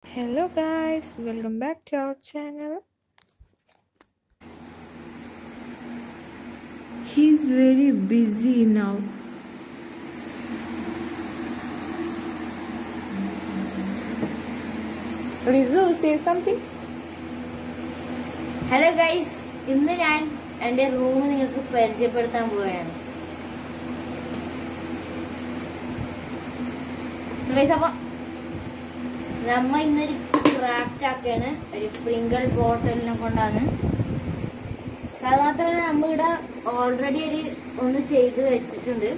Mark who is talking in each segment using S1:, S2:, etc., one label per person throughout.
S1: Hello guys, welcome back to our channel.
S2: He's very busy now.
S1: Rizu, say something.
S3: Hello guys ഇന്ന് ഞാൻ എൻ്റെ room നിങ്ങൾക്ക് പരിചയപ്പെടുത്താൻ പോവുകയാണ് ഗൈസ് അപ്പൊ നമ്മ ഇന്നൊരു ക്രാഫ്റ്റ് ആക്കുകയാണ് ഒരു പ്രിങ്കിൾ ബോട്ടലിനെ കൊണ്ടാണ് അത് മാത്രമല്ല നമ്മളിവിടെ ഓൾറെഡി ഒരു ഒന്ന് ചെയ്ത് വെച്ചിട്ടുണ്ട്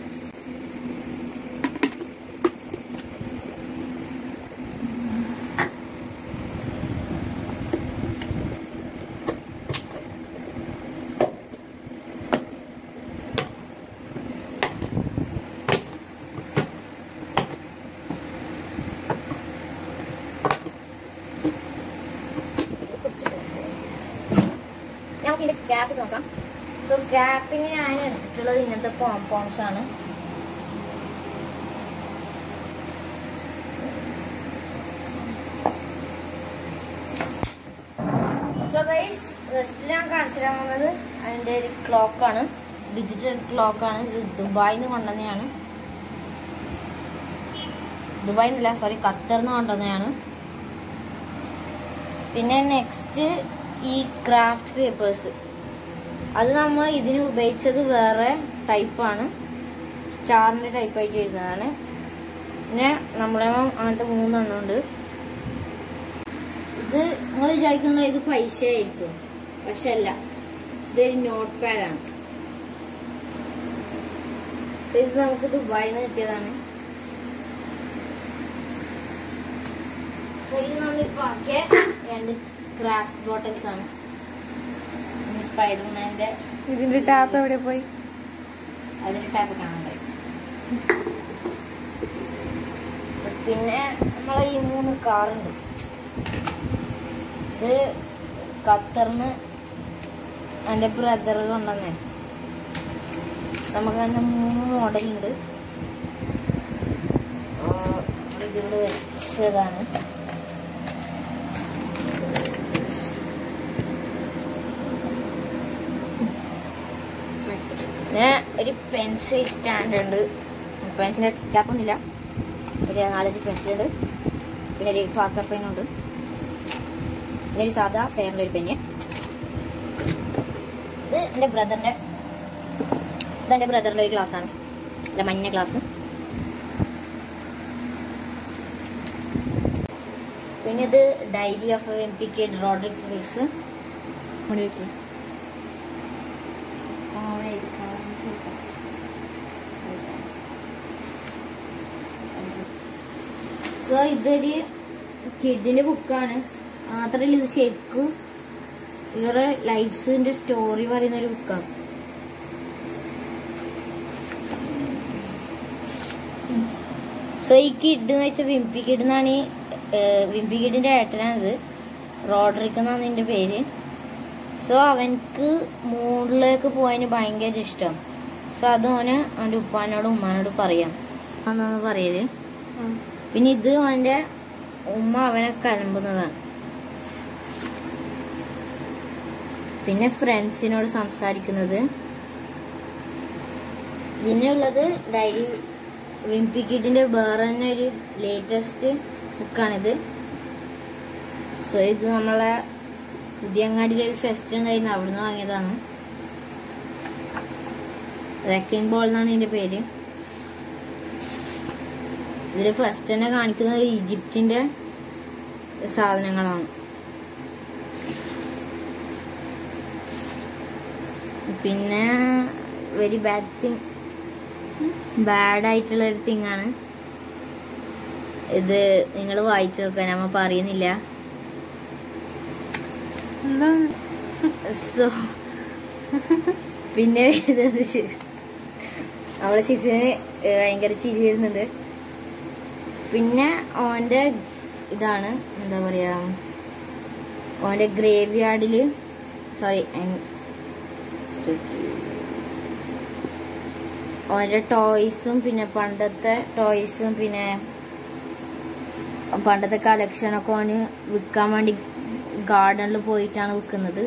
S3: നമുക്ക് ഇതിന്റെ ക്യാപ്പ് നോക്കാം സോ ക്യാപ്പിന് ഞാൻ എടുത്തിട്ടുള്ളത് ഇങ്ങനത്തെ പോംപോംസ് ആണ് സോ ഗൈസ് ഫസ്റ്റ് ഞാൻ കാണിച്ചു തരാൻ പോകുന്നത് അതിന്റെ ഒരു ക്ലോക്കാണ് ഡിജിറ്റൽ ക്ലോക്കാണ് ഇത് ദുബായിൽ നിന്ന് കൊണ്ടുവന്നതാണ് ദുബായിൽ നിന്നല്ല സോറി ഖത്തറിൽ നിന്ന് കൊണ്ടുവന്നതാണ് പിന്നെ നെക്സ്റ്റ് ഈ ക്രാഫ്റ്റ് പേപ്പേഴ്സ് അത് നമ്മൾ ഇതിന് ഉപയോഗിച്ചത് വേറെ ടൈപ്പാണ് സ്റ്റാറിൻ്റെ ടൈപ്പായിട്ട് എഴുതുന്നതാണ് പിന്നെ നമ്മളെ അങ്ങനത്തെ മൂന്നെണ്ണം ഉണ്ട് ഇത് നിങ്ങൾ വിചാരിക്കുന്നത് ഇത് പൈസ ആയിരിക്കും പക്ഷെ അല്ല ഇതൊരു നോട്ട് പാഡാണ് സോ ഇത് നമുക്ക് ദുബായിൽ നിന്ന് കിട്ടിയതാണ് സോ ഇത് നമ്മളിപ്പോൾ ആക്കിയ രണ്ട് ക്രാഫ്റ്റ് ബോട്ടിൽസ് ആണ് സ്പൈഡർമാൻ്റെ
S1: ഇതിന്റെ ടാപ്പ് എവിടെ പോയി
S3: അതിന്റെ ടാപ്പ് കാണാണ്ടായി So, പിന്നെ നമ്മളെ ഈ മൂന്ന് കാറുണ്ട് ഇത് ഖത്തറിന് എൻ്റെ ബ്രദർ കൊണ്ടുവന്നേ നമുക്ക് അതിൻ്റെ മൂന്ന് മോഡലുണ്ട് ഇതിവിടെ വെച്ചതാണ് പിന്നെ ഒരു പെൻസിൽ സ്റ്റാൻഡ് ഉണ്ട് പെൻസിലിൻ്റെ ക്യാപ്പൊന്നുമില്ല ഒരു നാലഞ്ച് പെൻസിലുണ്ട് പിന്നെ ഒരു പാർക്കർ പെയിനുണ്ട് പിന്നെ ഒരു സാധാ ഫെയറിൻ്റെ ഒരു പെന്ന് ഇത് എൻ്റെ ബ്രദറിൻ്റെ ഇതെൻ്റെ ബ്രദറിൻ്റെ ഒരു ഗ്ലാസ്സാണ് എൻ്റെ മഞ്ഞ ഗ്ലാസ് പിന്നെ ഇത് diary of M P K Rodrick rules
S1: ഇവിടേക്ക്.
S3: സോ ഇതൊരു കിഡിന്റെ ബുക്കാണ് മാത്രമല്ല ഇത് ശരിക്കും ഇവരുടെ ലൈഫിന്റെ സ്റ്റോറി പറയുന്ന ഒരു ബുക്കാണ് സോ ഈ കിഡ് എന്ന് വെച്ചാൽ വിംപി കിഡ് എന്നാണ് ഈ ഏഹ്, വിംപി കിഡിന്റെ ഏട്ടനാണിത് റോഡറിക് എന്നാണ് ഇതിന്റെ പേര് സോ അവനക്ക് മൂണിലേക്ക് പോയതിന് ഭയങ്കര ഇഷ്ടം സോ അത് അവന് അവൻ്റെ ഉപ്പാനോടും ഉമ്മാനോടും പറയാം എന്നാണ് പറയല്
S1: ഉം.
S3: പിന്നെ ഇത് അവന്റെ ഉമ്മ അവനെ കലമ്പുന്നതാണ് പിന്നെ ഫ്രണ്ട്സിനോട് സംസാരിക്കുന്നത് പിന്നെ ഉള്ളത് ഡയറി വിംപി കിഡിന്റെ വേറെ തന്നെ ഒരു ലേറ്റസ്റ്റ് ബുക്കാണിത് സോ ഇത് നമ്മളെ പുതിയങ്ങാടിയിലെ ഒരു ഫെസ്റ്റ് ഉണ്ടായിരുന്നു അവിടുന്ന് വാങ്ങിയതാണ് റെക്കിംഗ് ബോൾ എന്നാണ് ഇതിന്റെ പേര് ഇതിൽ ഫസ്റ്റ് തന്നെ കാണിക്കുന്നത് ഈജിപ്തിന്റെ സാധനങ്ങളാണ് പിന്നെ വെരി ബാഡ് തിങ് ബാഡ് ആയിട്ടുള്ള ഒരു തിങ് ആണ് ഇത് നിങ്ങൾ വായിച്ചു നോക്കാൻ നമ്മ പറയുന്നില്ല
S1: എന്താ
S3: സോ പിന്നെ വരുന്നത് ശി- അവളെ ശിശുവിന് ഭയങ്കര ചിരി വരുന്നുണ്ട് പിന്നെ ഓന്റെ ഇതാണ് എന്താ പറയാ ഓന്റെ ഗ്രേവ് യാർഡില് സോറി ഓന്റെ ടോയ്സും പിന്നെ പണ്ടത്തെ ടോയ്സും പിന്നെ പണ്ടത്തെ കളക്ഷനൊക്കെ ഓന് വിൽക്കാൻ വേണ്ടി ഗാർഡനിൽ പോയിട്ടാണ് വിൽക്കുന്നത്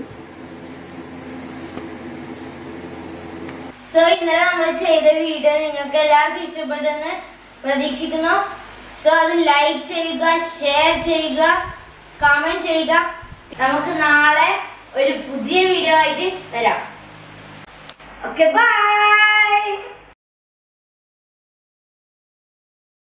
S3: സോ ഇന്നലെ നമ്മൾ ചെയ്ത വീഡിയോ നിങ്ങൾക്ക് എല്ലാവർക്കും ഇഷ്ടപ്പെട്ടെന്ന് പ്രതീക്ഷിക്കുന്നു സോ അത് ലൈക്ക് ചെയ്യുക ഷെയർ ചെയ്യുക കമന്റ് ചെയ്യുക നമുക്ക് നാളെ ഒരു പുതിയ വീഡിയോ ആയിട്ട് വരാം ഓക്കെ ബൈ